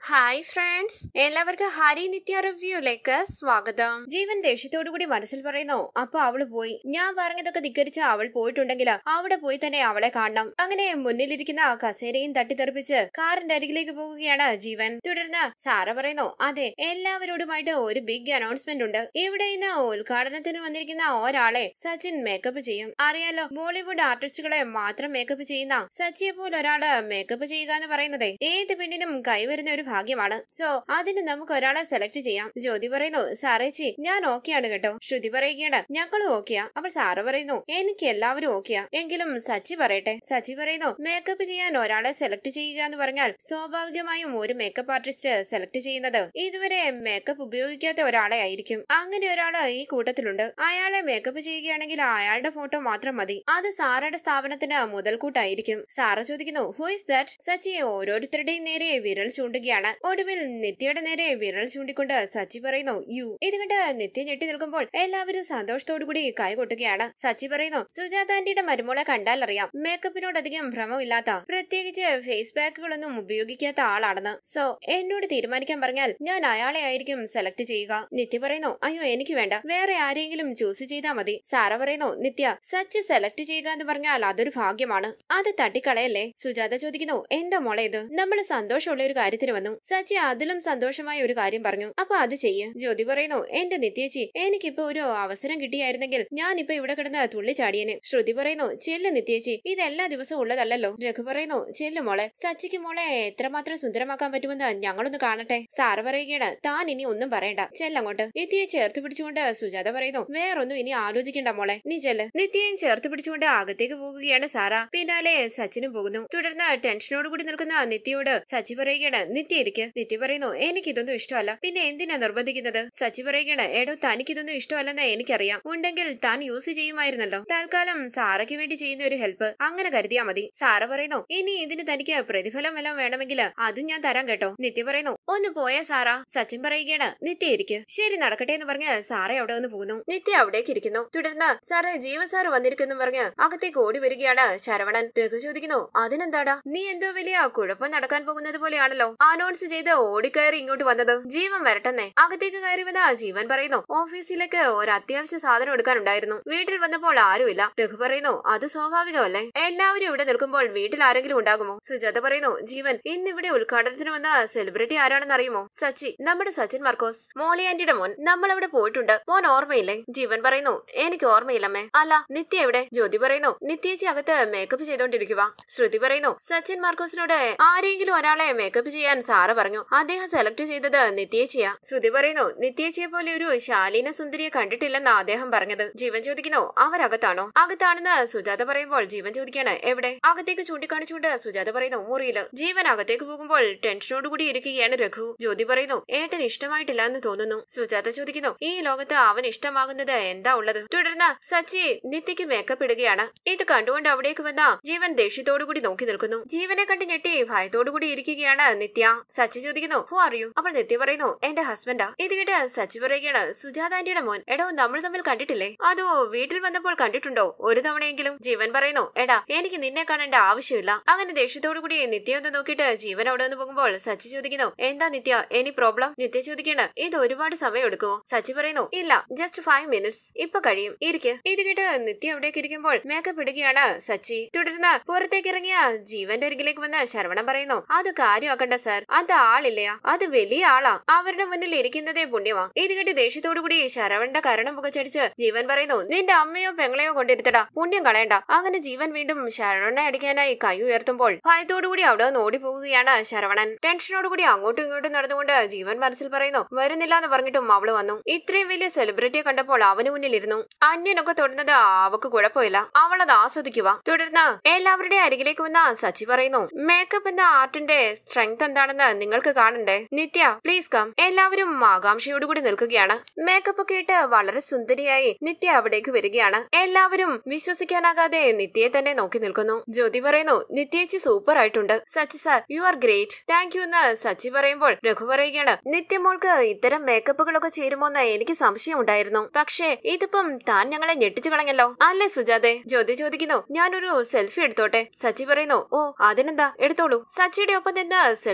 hi friends എല്ലാവർക്കും ഹരി നിത്യ റിവ്യൂയിലേക്ക് സ്വാഗതം ജീവൻ ദേഷ്യത്തോടു കൂടി മനസ്സിൽ പറയുന്നു അപ്പൊ അവള് പോയി ഞാൻ പറഞ്ഞതൊക്കെ ധിക്കരിച്ച അവൾ പോയിട്ടുണ്ടെങ്കിൽ അവിടെ പോയി തന്നെ അവളെ കാണണം അങ്ങനെ മുന്നിലിരിക്കുന്ന കസേരയും തട്ടിത്തെറിപ്പിച്ച് കാറിന്റെ അരികിലേക്ക് പോകുകയാണ് ജീവൻ തുടർന്ന് സാറ പറയുന്നു അതെ എല്ലാവരോടുമായിട്ട് ഒരു ബിഗ് അനൗൺസ്മെന്റ് ഉണ്ട് ഇവിടെ ഇന്ന് ഉദ്ഘാടനത്തിന് വന്നിരിക്കുന്ന ഒരാളെ സച്ചിൻ മേക്കപ്പ് ചെയ്യും അറിയാലോ ബോളിവുഡ് ആർട്ടിസ്റ്റുകളെ മാത്രം മേക്കപ്പ് ചെയ്യുന്ന സച്ചിയെ പോലെ ഒരാള് മേക്കപ്പ് ചെയ്യുക എന്ന് പറയുന്നത് ഏത് പെണ്ണിനും കൈവരുന്ന ഒരു ഭാഗ്യമാണ് സോ അതിന് നമുക്ക് ഒരാളെ സെലക്ട് ചെയ്യാം ജ്യോതി പറയുന്നു സാറേച്ചി ഞാൻ ഓക്കെയാണ് കേട്ടോ ശ്രുതി പറയുകയാണ് ഞങ്ങളും ഓക്കെയാ അപ്പോൾ സാറ് പറയുന്നു എനിക്ക് എല്ലാവരും ഓക്കെയാ എങ്കിലും സച്ചി പറയട്ടെ സച്ചി പറയുന്നു മേക്കപ്പ് ചെയ്യാൻ ഒരാളെ സെലക്ട് ചെയ്യുക എന്ന് പറഞ്ഞാൽ സ്വാഭാവികമായും ഒരു മേക്കപ്പ് ആർട്ടിസ്റ്റ് സെലക്ട് ചെയ്യുന്നത് ഇതുവരെ മേക്കപ്പ് ഉപയോഗിക്കാത്ത ഒരാളെ ആയിരിക്കും അങ്ങനെ ഒരാള് ഈ കൂട്ടത്തിലുണ്ട് അയാളെ മേക്കപ്പ് ചെയ്യുകയാണെങ്കിൽ അയാളുടെ ഫോട്ടോ മാത്രം മതി അത് സാറയുടെ സ്ഥാപനത്തിന് മുതൽക്കൂട്ടായിരിക്കും സാറ് ചോദിക്കുന്നു ഹു ഇസ് ദാറ്റ് സച്ചി ഓരോരുത്തരുടെയും നേരെ വിരൽ ചൂണ്ടുകയാണ് ഒടുവിൽ നിത്യയുടെ നേരെ വിരൽ ചൂണ്ടിക്കൊണ്ട് സച്ചി പറയുന്നു യു ഇത് കണ്ട് നിത്യ ഞെട്ടി നിൽക്കുമ്പോൾ എല്ലാവരും സന്തോഷത്തോടു കൂടി കൈകൊട്ടുകയാണ് സച്ചി പറയുന്നു സുജാത ആന്റിയുടെ മരുമോളെ കണ്ടാൽ അറിയാം മേക്കപ്പിനോട് അധികം ഭ്രമമില്ലാത്ത പ്രത്യേകിച്ച് ഫേസ് പാക്കുകളൊന്നും ഉപയോഗിക്കാത്ത ആളാണെന്ന് സോ എന്നോട് തീരുമാനിക്കാൻ പറഞ്ഞാൽ ഞാൻ അയാളെ ആയിരിക്കും സെലക്ട് ചെയ്യുക നിത്യ പറയുന്നു അയ്യോ എനിക്ക് വേണ്ട വേറെ ആരെങ്കിലും ചൂസ് ചെയ്താൽ മതി സാറ പറയുന്നു നിത്യ സച്ച് സെലക്ട് ചെയ്യുക എന്ന് പറഞ്ഞാൽ അതൊരു ഭാഗ്യമാണ് അത് തട്ടിക്കളയല്ലേ സുജാത ചോദിക്കുന്നു എന്താ മോളെ ഇത് നമ്മൾ സന്തോഷമുള്ള ഒരു കാര്യത്തിന് വന്നു സച്ചി അതിലും സന്തോഷമായ ഒരു കാര്യം പറഞ്ഞു അപ്പൊ അത് ചെയ്യ് ജ്യോതി പറയുന്നു എന്റെ നിത്യേച്ചി എനിക്കിപ്പോ ഒരു അവസരം കിട്ടിയായിരുന്നെങ്കിൽ ഞാൻ ഇപ്പൊ ഇവിടെ കിടന്ന് തുള്ളി ചാടിയനെ ശ്രുതി പറയുന്നു ചെല്ലു നിത്യേച്ചി ഇത് എല്ലാ ദിവസവും ഉള്ളതല്ലല്ലോ രഘു പറയുന്നു ചെല്ലു മോളെ സച്ചിക്ക് മോളെ എത്രമാത്രം സുന്ദരമാക്കാൻ പറ്റുമെന്ന് ഞങ്ങളൊന്ന് കാണട്ടെ സാറ് പറയുകയാണ് താൻ ഇനി ഒന്നും പറയണ്ട ചെല്ലങ്ങോട്ട് നിത്യയെ ചേർത്ത് പിടിച്ചുകൊണ്ട് സുജാത പറയുന്നു വേറൊന്നും ഇനി ആലോചിക്കണ്ട മോളെ നീ ചെല്ല് നിത്യയും ചേർത്ത് പിടിച്ചുകൊണ്ട് അകത്തേക്ക് പോകുകയാണ് സാറ പിന്നാലെ സച്ചിനും പോകുന്നു തുടർന്ന് ടെൻഷനോട് കൂടി നിൽക്കുന്ന നിത്യയോട് സച്ചി പറയുകയാണ് നിത്യ ഇരിക്ക് നിത്യ പറയുന്നു എനിക്കിതൊന്നും ഇഷ്ടമല്ല പിന്നെ എന്തിനാ നിർബന്ധിക്കുന്നത് സച്ചി പറയുകയാണ് എടോ തനിക്കിതൊന്നും ഇഷ്ടമല്ലെന്ന് എനിക്കറിയാം ഉണ്ടെങ്കിൽ താൻ യൂസ് ചെയ്യുമായിരുന്നല്ലോ തൽക്കാലം സാറയ്ക്ക് വേണ്ടി ചെയ്യുന്ന ഒരു ഹെൽപ്പ് അങ്ങനെ കരുതിയാ മതി സാറ പറയുന്നു ഇനി ഇതിന് തനിക്ക് പ്രതിഫലം വല്ലതും വേണമെങ്കിൽ അതും ഞാൻ തരാം കേട്ടോ നിത്യ പറയുന്നു ഒന്ന് പോയാ സാറാ സച്ചിൻ പറയുകയാണ് നിത്യ ഇരിക്ക് ശരി നടക്കട്ടെ എന്ന് പറഞ്ഞ് സാറേ അവിടെ നിന്ന് പോകുന്നു നിത്യ അവിടേക്ക് ഇരിക്കുന്നു തുടർന്ന് സാറ് ജീവ സാറ് വന്നിരിക്കുന്നു പറഞ്ഞ് അകത്തേക്ക് ഓടി വരികയാണ് ശരവണൻ രഘു ചോദിക്കുന്നു അതിനെന്താടാ നീ എന്തോ വലിയ കുഴപ്പം നടക്കാൻ പോകുന്നത് പോലെയാണല്ലോ അനൗൺസ് ചെയ്ത് ഓടിക്കയറി ഇങ്ങോട്ട് വന്നത് ജീവൻ വരട്ടെന്നേ അകത്തേക്ക് കയറി വന്ന ജീവൻ പറയുന്നു ഓഫീസിലേക്ക് ഒരു അത്യാവശ്യ സാധനം എടുക്കാനുണ്ടായിരുന്നു വീട്ടിൽ വന്നപ്പോൾ ആരുമില്ല രഘു പറയുന്നു അത് സ്വാഭാവികമല്ലേ എല്ലാവരും ഇവിടെ നിൽക്കുമ്പോൾ വീട്ടിൽ ആരെങ്കിലും ഉണ്ടാകുമോ സുജാത പറയുന്നു ജീവൻ ഇന്നിവിടെ ഉദ്ഘാടനത്തിന് വന്ന സെലിബ്രിറ്റി ആരാണെന്ന് അറിയുമോ സച്ചി നമ്മുടെ സച്ചിൻ മാർക്കോസ് മോളി ആന്റിയുടെ മോൻ നമ്മൾ അവിടെ പോയിട്ടുണ്ട് മോൻ ഓർമ്മയില്ലേ ജീവൻ പറയുന്നു എനിക്ക് ഓർമ്മയില്ലമ്മേ അല്ല നിത്യ എവിടെ ജ്യോതി പറയുന്നു നിത്യേച്ചി അകത്ത് മേക്കപ്പ് ചെയ്തോണ്ടിരിക്കുക ശ്രുതി പറയുന്നു സച്ചിൻ മാർക്കോസിനോട് ആരെങ്കിലും ഒരാളെ മേക്കപ്പ് ചെയ്യാൻ സാറ് പറഞ്ഞു അദ്ദേഹം സെലക്ട് ചെയ്തത് നിത്യേച്ചിയാ ശ്രുതി പറയുന്നു നിത്യേച്ചിയെ പോലെ ഒരു ശാലീന സുന്ദരിയെ കണ്ടിട്ടില്ലെന്നാ അദ്ദേഹം പറഞ്ഞത് ജീവൻ ചോദിക്കുന്നു അവരകത്താണോ അകത്താണെന്ന് സുജാത പറയുമ്പോൾ ജീവൻ ചോദിക്കാണ് എവിടെ അകത്തേക്ക് ചൂണ്ടിക്കാണിച്ചുകൊണ്ട് സുജാത പറയുന്നു മുറിയില് ജീവൻ അകത്തേക്ക് പോകുമ്പോൾ ടെൻഷനോടുകൂടി ഇരിക്കുകയാണ് രഘു ജ്യോതി പറയുന്നു ഏട്ടൻ ഇഷ്ടമായിട്ടില്ല എന്ന് തോന്നുന്നു സുജാത ചോദിക്കുന്നു ഈ ലോകത്ത് അവൻ ഇഷ്ടമാകുന്നത് എന്താ ഉള്ളത് തുടർന്ന് സച്ചി നിത്യക്ക് മേക്കപ്പ് ഇടുകയാണ് ഇത് കണ്ടുകൊണ്ട് അവിടേക്ക് വന്ന ജീവൻ ദേഷ്യത്തോടുകൂടി നോക്കി നിൽക്കുന്നു ജീവനെ കണ്ട് ഞെട്ടി ഭയത്തോടുകൂടി ഇരിക്കുകയാണ് നിത്യ സച്ചി ചോദിക്കുന്നു ഹു അറിയൂ അപ്പോൾ നിത്യ പറയുന്നു എന്റെ ഹസ്ബൻഡാ ഇത് കേട്ട് സച്ചി പറയുകയാണ് സുജാത ആന്റിയുടെ മോൻ എടോ നമ്മൾ തമ്മിൽ കണ്ടിട്ടില്ലേ അതോ വീട്ടിൽ വന്നപ്പോൾ കണ്ടിട്ടുണ്ടോ ഒരു തവണയെങ്കിലും ജീവൻ പറയുന്നു എടാ എനിക്ക് നിന്നെ കാണേണ്ട ആവശ്യമില്ല അങ്ങനെ ദേഷ്യത്തോടുകൂടി നിത്യ ഒന്ന് നോക്കിയിട്ട് ജീവൻ അവിടെ നിന്ന് പോകുമ്പോൾ സച്ചി ചോദിക്കുന്നു എന്താ നിത്യ എനി പ്രോബ്ലം നിത്യ ചോദിക്കണ് ഇത് ഒരുപാട് സമയം എടുക്കുമോ സച്ചി പറയുന്നു ഇല്ല ജസ്റ്റ് ഫൈവ് മിനിറ്റ്സ് ഇപ്പൊ കഴിയും ഇരിക്ക് ഇത് കേട്ട് നിത്യ അവിടേക്ക് ഇരിക്കുമ്പോൾ മേക്കപ്പ് ഇടുകയാണ് സച്ചി തുടർന്ന് പുറത്തേക്ക് ഇറങ്ങിയ ജീവന്റെ അരികിലേക്ക് വന്ന് ശരവണൻ പറയുന്നു അത് കാര്യമാക്കണ്ട സാർ അത് ആളില്ലയാ അത് വലിയ ആളാ അവരുടെ മുന്നിൽ ഇരിക്കുന്നതേ പുണ്യമാ ഇത് കേട്ട് ദേഷ്യത്തോടു കൂടി ശരവണന്റെ കരണം പുകച്ചടിച്ച് ജീവൻ പറയുന്നു നിന്റെ അമ്മയോ പെങ്ങളെയോ കൊണ്ടിരുത്തടാ പുണ്യം കളയണ്ട അങ്ങനെ ജീവൻ വീണ്ടും ശരവണനെ അടിക്കാനായി കൈ ഉയർത്തുമ്പോൾ ഭയത്തോടുകൂടി അവിടെ നിന്ന് ഓടിപ്പോകുകയാണ് ശരവണൻ ടെൻഷനോടുകൂടി അങ്ങോട്ടും ഇങ്ങോട്ടും നടന്നുകൊണ്ട് ജീവൻ മനസ്സിൽ പറയുന്നു വരുന്നില്ല എന്ന് പറഞ്ഞിട്ടും അവള് വന്നു ഇത്രയും വലിയ സെലിബ്രിറ്റിയെ കണ്ടപ്പോൾ അവന് മുന്നിലിരുന്നു അന്യനൊക്കെ തൊടുന്നത് അവക്ക് കുഴപ്പമില്ല അവളത് ആസ്വദിക്കുക തുടർന്ന് എല്ലാവരുടെയും അരികിലേക്ക് വന്ന സച്ചി പറയുന്നു മേക്കപ്പ് എന്ന ആർട്ടിന്റെ സ്ട്രെങ്ത് എന്താണെന്ന് നിങ്ങൾക്ക് കാണണ്ടേ നിത്യ പ്ലീസ് കം എല്ലാവരും ആകാംക്ഷയോടുകൂടി നിൽക്കുകയാണ് മേക്കപ്പ് ഒക്കെ ഇട്ട് വളരെ സുന്ദരിയായി നിത്യ അവിടേക്ക് വരികയാണ് എല്ലാവരും വിശ്വസിക്കാനാകാതെ നിത്യയെ തന്നെ നോക്കി നിൽക്കുന്നു ജ്യോതി പറയുന്നു നിത്യേച്ചി സൂപ്പർ ആയിട്ടുണ്ട് Sachi sir you are great thank you എന്ന് സച്ചി പറയുമ്പോൾ രഘു പറയുകയാണ് നിത്യമോൾക്ക് ഇത്തരം മേക്കപ്പുകളൊക്കെ ചേരുമോന്ന് എനിക്ക് സംശയം ഉണ്ടായിരുന്നു പക്ഷേ ഇതിപ്പം താൻ ഞങ്ങളെ ഞെട്ടിച്ചു കളഞ്ഞല്ലോ അല്ലേ സുജാതെ ജ്യോതി ചോദിക്കുന്നു ഞാനൊരു സെൽഫി എടുത്തോട്ടെ സച്ചി പറയുന്നു ഓ അതിനെന്താ എടുത്തോളൂ സച്ചിയുടെ ഒപ്പം നിന്ന് സെൽഫി എടുക്കുക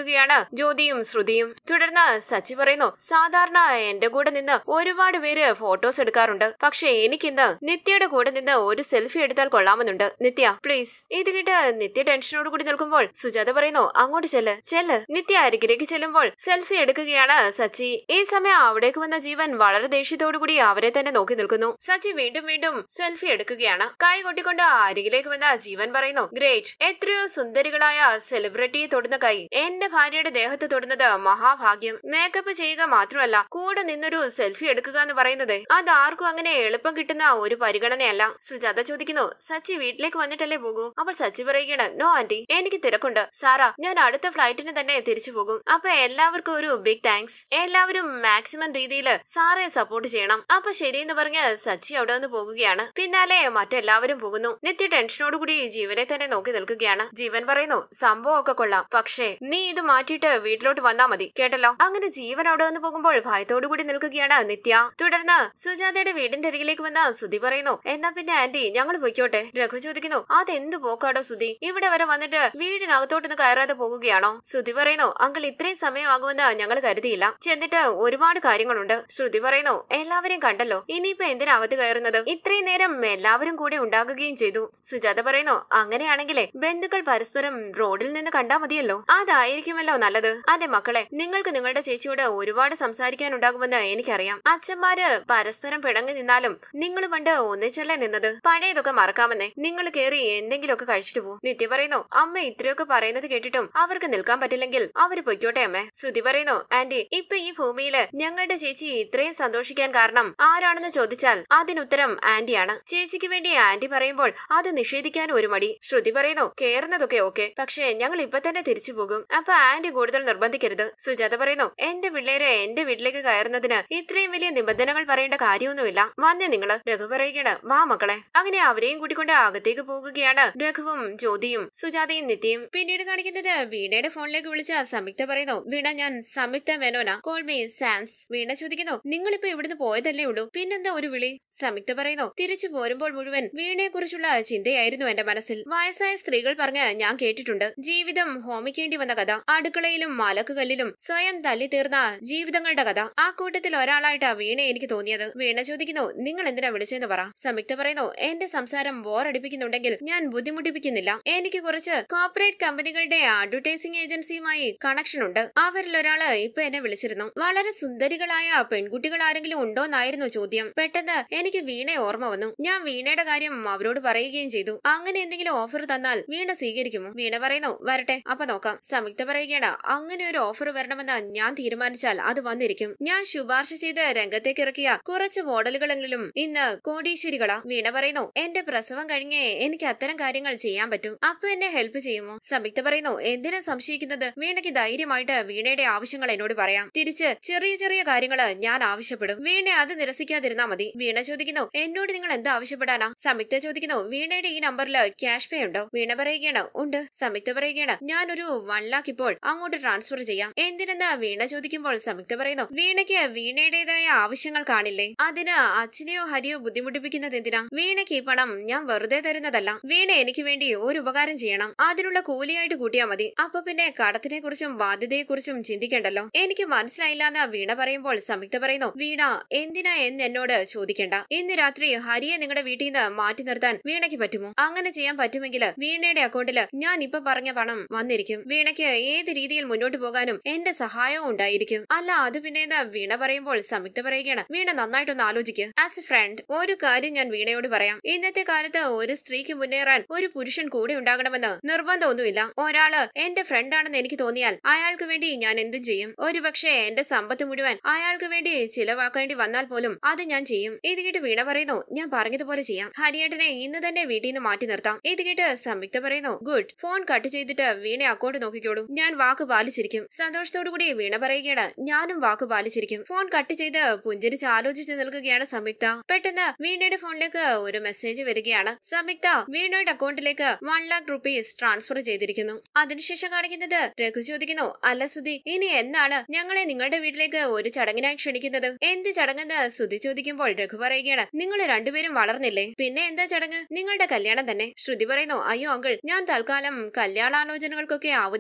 നിൽക്കുകയാണ് ജ്യോതിയും ശ്രുതിയും തുടർന്ന് സച്ചി പറയുന്നു സാധാരണ എന്റെ കൂടെ നിന്ന് ഒരുപാട് പേര് ഫോട്ടോസ് എടുക്കാറുണ്ട് പക്ഷെ എനിക്കിന്ന് നിത്യയുടെ കൂടെ നിന്ന് ഒരു സെൽഫി എടുത്താൽ കൊള്ളാമെന്നുണ്ട് നിത്യ പ്ലീസ് ഇത് കേട്ട് നിത്യ ടെൻഷനോട് കൂടി നിൽക്കുമ്പോൾ സുജാത പറയുന്നു അങ്ങോട്ട് ചെല്ല് ചെല്ല് നിത്യ അരികിലേക്ക് ചെല്ലുമ്പോൾ സെൽഫി എടുക്കുകയാണ് സച്ചി ഈ സമയം അവിടേക്ക് വന്ന ജീവൻ വളരെ ദേഷ്യത്തോടു കൂടി അവരെ തന്നെ നോക്കി നിൽക്കുന്നു സച്ചി വീണ്ടും വീണ്ടും സെൽഫി എടുക്കുകയാണ് കൈ കൊട്ടിക്കൊണ്ട് അരികിലേക്ക് വന്ന ജീവൻ പറയുന്നു ഗ്രേറ്റ് എത്രയോ സുന്ദരികളായ സെലിബ്രിറ്റിയെ തൊടുന്ന കൈ എന്റെ ഭാര്യയുടെ ദേഹത്ത് തൊടുന്നത് മഹാഭാഗ്യം മേക്കപ്പ് ചെയ്യുക മാത്രമല്ല കൂടെ നിന്നൊരു സെൽഫി എടുക്കുക എന്ന് പറയുന്നത് അത് ആർക്കും അങ്ങനെ എളുപ്പം കിട്ടുന്ന ഒരു പരിഗണനയല്ല സുജാത ചോദിക്കുന്നു സച്ചി വീട്ടിലേക്ക് വന്നിട്ടല്ലേ പോകൂ അപ്പോൾ സച്ചി പറയുകയാണ് നോ ആന്റി എനിക്ക് തിരക്കുണ്ട് സാറാ ഞാൻ അടുത്ത ഫ്ലൈറ്റിന് തന്നെ തിരിച്ചു പോകും അപ്പൊ എല്ലാവർക്കും ഒരു ബിഗ് താങ്ക്സ് എല്ലാവരും മാക്സിമം രീതിയിൽ സാറെ സപ്പോർട്ട് ചെയ്യണം അപ്പൊ ശരിയെന്ന് പറഞ്ഞ് സച്ചി അവിടെ നിന്ന് പോകുകയാണ് പിന്നാലെ മറ്റെല്ലാവരും പോകുന്നു നിത്യ ടെൻഷനോട് കൂടി ജീവനെ തന്നെ നോക്കി നിൽക്കുകയാണ് ജീവൻ പറയുന്നു സംഭവം ഒക്കെ കൊള്ളാം പക്ഷേ നീ ഇത് മാറ്റിയിട്ട് വീട്ടിലോട്ട് വന്നാ മതി കേട്ടല്ലോ അങ്ങനെ ജീവൻ അവിടെ നിന്ന് പോകുമ്പോൾ ഭയത്തോടു കൂടി നിൽക്കുകയാണ് നിത്യ തുടർന്ന് സുജാതയുടെ വീടിന്റെ അരികിലേക്ക് വന്ന സുധി പറയുന്നു എന്നാ പിന്നെ ആന്റി ഞങ്ങൾ പൊയ്ക്കോട്ടെ രഘു ചോദിക്കുന്നു അതെന്ത് പോക്കാടോ സുധി ഇവിടെ വരെ വന്നിട്ട് വീടിനകത്തോട്ടൊന്ന് കയറാതെ പോകുകയാണോ സുധി പറയുന്നു അങ്കിൾ ഇത്രയും സമയമാകുമെന്ന് ഞങ്ങൾ കരുതിയില്ല ചെന്നിട്ട് ഒരുപാട് കാര്യങ്ങളുണ്ട് ശ്രുതി പറയുന്നു എല്ലാവരെയും കണ്ടല്ലോ ഇനിയിപ്പോ എന്തിനകത്ത് കയറുന്നത് ഇത്രയും നേരം എല്ലാവരും കൂടെ ഉണ്ടാകുകയും ചെയ്തു സുജാത പറയുന്നു അങ്ങനെയാണെങ്കിലേ ബന്ധുക്കൾ പരസ്പരം റോഡിൽ നിന്ന് കണ്ടാ മതിയല്ലോ അതായിരിക്കുമല്ലോ നല്ലത് അതെ മക്കളെ നിങ്ങൾക്ക് നിങ്ങളുടെ ചേച്ചിയോട് ഒരുപാട് സംസാരിക്കാനുണ്ടാകുമെന്ന് എനിക്കറിയാം അച്ഛന്മാര് പരസ്പരം പിണങ്ങി നിന്നാലും നിങ്ങൾ പണ്ട് ഒന്നിച്ചല്ലേ നിന്നത് പഴയതൊക്കെ മറക്കാമെന്നേ നിങ്ങൾ കേറി എന്തെങ്കിലുമൊക്കെ കഴിച്ചിട്ട് പോ നിത്യ പറയുന്നു അമ്മ ഇത്രയൊക്കെ പറയുന്നത് കേട്ടിട്ടും അവർക്ക് നിൽക്കാൻ പറ്റില്ലെങ്കിൽ അവര് പൊയ്ക്കോട്ടെ അമ്മേ സുധി പറയുന്നു ആന്റി ഇപ്പൊ ഈ ഭൂമിയില് ഞങ്ങളുടെ ചേച്ചി ഇത്രയും സന്തോഷിക്കാൻ കാരണം ആരാണെന്ന് ചോദിച്ചാൽ അതിനുത്തരം ആന്റിയാണ് ചേച്ചിക്ക് വേണ്ടി ആന്റി പറയുമ്പോൾ അത് നിഷേധിക്കാൻ ഒരു മടി ശ്രുതി പറയുന്നു കേറുന്നതൊക്കെ ഓക്കെ പക്ഷേ ഞങ്ങൾ ഇപ്പൊ തന്നെ തിരിച്ചു പോകും അപ്പൊ ആന്റി കൂടുതൽ നിർബന്ധിക്കരുത് സുജാത പറയുന്നു എന്റെ പിള്ളേരെ എന്റെ വീട്ടിലേക്ക് കയറുന്നതിന് ഇത്രയും വലിയ നിബന്ധനകൾ പറയേണ്ട കാര്യമൊന്നുമില്ല വന്നേ നിങ്ങള് രഘു പറയുകയാണ് വാ മക്കളെ അങ്ങനെ അവരെയും കൂട്ടിക്കൊണ്ട് അകത്തേക്ക് പോകുകയാണ് രഘുവും ജ്യോതിയും സുജാതയും നിത്യയും പിന്നീട് കാണിക്കുന്നത് വീണയുടെ ഫോണിലേക്ക് വിളിച്ച സംയുക്ത പറയുന്നു വീണ ഞാൻ സംയുക്ത മേനോന കോൾ മീ സാംസ് വീണ ചോദിക്കുന്നു നിങ്ങളിപ്പോ ഇവിടുന്ന് പോയതല്ലേ ഉള്ളൂ പിന്നെന്താ ഒരു വിളി സംയുക്ത പറയുന്നു തിരിച്ചു പോരുമ്പോൾ മുഴുവൻ വീണയെ കുറിച്ചുള്ള ചിന്തയായിരുന്നു എന്റെ മനസ്സിൽ വയസ്സായ സ്ത്രീകൾ പറഞ്ഞ് ഞാൻ കേട്ടിട്ടുണ്ട് ജീവിതം ഹോമിക്കേണ്ടി വന്ന കഥ അടുക്കളയിലും മലക്കുകല്ലിലും സ്വയം തല്ലി തീർന്ന ജീവിതങ്ങളുടെ കഥ ആ കൂട്ടത്തിൽ ഒരാളായിട്ടാ വീണ എനിക്ക് തോന്നിയത് വീണ ചോദിക്കുന്നു നിങ്ങൾ എന്തിനാ വിളിച്ചെന്ന് പറ സംയുക്ത പറയുന്നു എന്റെ സംസാരം ബോറടിപ്പിക്കുന്നുണ്ടെങ്കിൽ ഞാൻ ബുദ്ധിമുട്ടിപ്പിക്കുന്നില്ല എനിക്ക് കുറച്ച് കോർപ്പറേറ്റ് കമ്പനികളുടെ അഡ്വർടൈസിംഗ് ഏജൻസിയുമായി കണക്ഷൻ ഉണ്ട് അവരിൽ ഒരാള് ഇപ്പൊ എന്നെ വിളിച്ചിരുന്നു വളരെ സുന്ദരികളായ പെൺകുട്ടികൾ ആരെങ്കിലും ഉണ്ടോന്നായിരുന്നു ചോദ്യം പെട്ടെന്ന് എനിക്ക് വീണയെ ഓർമ്മ വന്നു ഞാൻ വീണയുടെ കാര്യം അവരോട് പറയുകയും ചെയ്തു അങ്ങനെ എന്തെങ്കിലും ഓഫർ തന്നാൽ വീണ സ്വീകരിക്കുമോ വീണ പറയുന്നു വരട്ടെ അപ്പൊ നോക്കാം സംയുക്ത പറയുകയാണ് അങ്ങനെ ഒരു ഓഫർ വരണമെന്ന് ഞാൻ തീരുമാനിച്ചാൽ അത് വന്നിരിക്കും ഞാൻ ശുപാർശ ചെയ്ത് രംഗത്തേക്ക് ഇറക്കിയ കുറച്ച് മോഡലുകളെങ്കിലും ഇന്ന് കോടീശ്വരികളാ വീണ പറയുന്നു എന്റെ പ്രസവം കഴിഞ്ഞേ എനിക്ക് അത്തരം കാര്യങ്ങൾ ചെയ്യാൻ പറ്റും അപ്പൊ എന്നെ ഹെൽപ്പ് ചെയ്യുമോ സംയുക്ത പറയുന്നു എന്തിനാ സംശയിക്കുന്നത് വീണയ്ക്ക് ധൈര്യമായിട്ട് വീണയുടെ ആവശ്യങ്ങൾ എന്നോട് പറയാം തിരിച്ച് ചെറിയ ചെറിയ കാര്യങ്ങള് ഞാൻ ആവശ്യപ്പെടും വീണ അത് നിരസിക്കാതിരുന്നാ മതി വീണ ചോദിക്കുന്നു എന്നോട് നിങ്ങൾ എന്താ ആവശ്യപ്പെടാനാ സംയുക്ത ചോദിക്കുന്നു വീണയുടെ ഈ നമ്പറിൽ ക്യാഷ് പേ ഉണ്ടോ വീണ പറയുകയാണ് ഉണ്ട് സംയുക്ത പറയുകയാണ് ഞാനൊരു വൺ ലാക്ക് ഇപ്പോൾ അങ്ങോട്ട് ട്രാൻസ്ഫർ ചെയ്യാം എന്തിനെന്ന് വീണ ചോദിക്കുമ്പോൾ സംയുക്ത പറയുന്നു വീണയ്ക്ക് വീണയുടേതായ ആവശ്യങ്ങൾ കാണില്ലേ അതിന് അച്ഛനെയോ ഹരിയോ ബുദ്ധിമുട്ടിപ്പിക്കുന്നത് എന്തിനാ വീണയ്ക്ക് ഈ പണം ഞാൻ വെറുതെ തരുന്നതല്ല വീണ എനിക്ക് വേണ്ടി ഒരു ഉപകാരം ചെയ്യണം അതിനുള്ള കൂലിയായിട്ട് കൂട്ടിയാ മതി അപ്പൊ പിന്നെ കടത്തിനെ കുറിച്ചും ബാധ്യതയെ കുറിച്ചും ചിന്തിക്കണ്ടല്ലോ എനിക്ക് മനസ്സിലായില്ല എന്ന് വീണ പറയുമ്പോൾ സംയുക്ത പറയുന്നു വീണ എന്തിനാ എന്ന് എന്നോട് ചോദിക്കണ്ട ഇന്ന് രാത്രി ഹരിയെ നിങ്ങളുടെ വീട്ടിൽ നിന്ന് മാറ്റി നിർത്താൻ വീണയ്ക്ക് പറ്റുമോ അങ്ങനെ ചെയ്യാൻ പറ്റുമെങ്കിൽ വീണയുടെ അക്കൗണ്ടിൽ ഞാൻ ഇപ്പൊ പറഞ്ഞ പണം വന്നിരിക്കും വീണയ്ക്ക് ഏത് രീതിയിൽ മുന്നോട്ട് പോകാനും എന്റെ സഹായവും ഉണ്ടായിരിക്കും അല്ല അത് പിന്നെ എന്താ വീണ പറയുമ്പോൾ സംയുക്ത പറയുകയാണ് വീണ നന്നായിട്ടൊന്ന് ആലോചിക്കുക ആസ് എ ഫ്രണ്ട് ഒരു കാര്യം ഞാൻ വീണയോട് പറയാം ഇന്നത്തെ കാലത്ത് ഒരു സ്ത്രീക്ക് മുന്നേറാൻ ഒരു പുരുഷൻ കൂടെ ഉണ്ടാകണമെന്ന് നിർബന്ധമൊന്നുമില്ല ഒരാള് എന്റെ ഫ്രണ്ട് ആണെന്ന് എനിക്ക് തോന്നിയാൽ അയാൾക്ക് വേണ്ടി ഞാൻ എന്തും ചെയ്യും ഒരുപക്ഷെ എന്റെ സമ്പത്ത് മുഴുവൻ അയാൾക്ക് വേണ്ടി ചിലവാക്കേണ്ടി വന്നാൽ പോലും അത് ഞാൻ ചെയ്യും ഇത് കേട്ട് വീണ പറയുന്നു ഞാൻ പറഞ്ഞതുപോലെ ചെയ്യാം ഹരിയേട്ടനെ ഇന്ന് തന്നെ വീട്ടിൽ നിന്ന് മാറ്റി നിർത്താം ഇത് കേട്ട് സംയുക്ത പറയുന്നു ഗുഡ് ഫോൺ കട്ട് ചെയ്തിട്ട് വീണ അക്കൗണ്ട് നോക്കിക്കോളൂ ഞാൻ വാക്ക് പാലിച്ചിരിക്കും സന്തോഷത്തോടു കൂടി വീണ പറയുകയാണ് ഞാനും വാക്ക് പാലിച്ചിരിക്കും ഫോൺ കട്ട് ചെയ്ത് പുഞ്ചിരിച്ച് ആലോചിച്ച് നിൽക്കുകയാണ് സംയുക്ത പെട്ടെന്ന് വീണയുടെ ഫോണിലേക്ക് ഒരു മെസ്സേജ് വരികയാണ് സംയുക്ത വീണയുടെ അക്കൗണ്ടിലേക്ക് വൺ ലാക്ക് റുപ്പീസ് ട്രാൻസ്ഫർ ചെയ്തിരിക്കുന്നു അതിനുശേഷം കാണിക്കുന്നത് രഘു ചോദിക്കുന്നു അല്ല സുധി ഇനി എന്നാണ് ഞങ്ങളെ നിങ്ങളുടെ വീട്ടിലേക്ക് ഒരു ചടങ്ങിനായി ക്ഷണിക്കുന്നത് എന്ത് ചടങ്ങെന്ന് സുധി ചോദിക്കുമ്പോൾ രഘു പറയുകയാണ് നിങ്ങൾ രണ്ടുപേരും വളർന്നില്ലേ പിന്നെ എന്താ ചടങ്ങ് നിങ്ങളുടെ കല്യാണം തന്നെ ശ്രുതി പറയുന്നു അയ്യോ അങ്കിൾ ഞാൻ തൽക്കാലം കല്യാണാലോചനകൾക്കൊക്കെ അവധി പറഞ്ഞിരിക്കുന്നു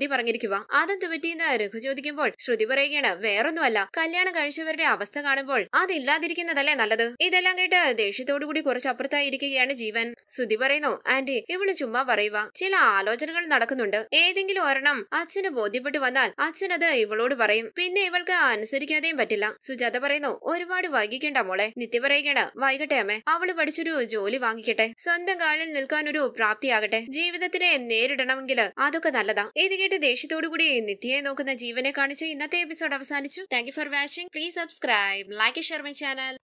വിളിക്കുക അതെന്ത് പറ്റിയെന്ന് രഘു ചോദിക്കുമ്പോൾ ശ്രുതി പറയുകയാണ് വേറൊന്നുമല്ല കല്യാണം കഴിച്ചവരുടെ അവസ്ഥ കാണുമ്പോൾ അതില്ലാതിരിക്കുന്നതല്ലേ നല്ലത് ഇതെല്ലാം കേട്ട് ദേഷ്യത്തോടു കൂടി കുറച്ച് അപ്പുറത്തായിരിക്കുകയാണ് ജീവൻ ശ്രുതി പറയുന്നു ആന്റി ഇവള് ചുമ്മാ പറയുക ചില ആലോചനകൾ നടക്കുന്നുണ്ട് ഏതെങ്കിലും ഒരെണ്ണം അച്ഛന് ബോധ്യപ്പെട്ടു വന്നാൽ അച്ഛനത് ഇവളോട് പറയും പിന്നെ ഇവൾക്ക് അനുസരിക്കാതെയും പറ്റില്ല സുജാത പറയുന്നു ഒരുപാട് വൈകിക്കണ്ട മോളെ നിത്യ പറയുകയാണ് വൈകട്ടെ അമ്മേ അവള് പഠിച്ചൊരു ജോലി വാങ്ങിക്കട്ടെ സ്വന്തം കാലിൽ നിൽക്കാനൊരു പ്രാപ്തിയാകട്ടെ ജീവിതത്തിനെ നേരിടണമെങ്കിൽ അതൊക്കെ നല്ലതാ ഇത് കേട്ട് ദേഷ്യത്തോടു കൂടി നിത്യയെ നോക്കുന്ന ജീവനെ കാണിച്ച് ഇന്നത്തെ എപ്പിസോഡ് അവസാനിച്ചു thank you for watching please subscribe like share my channel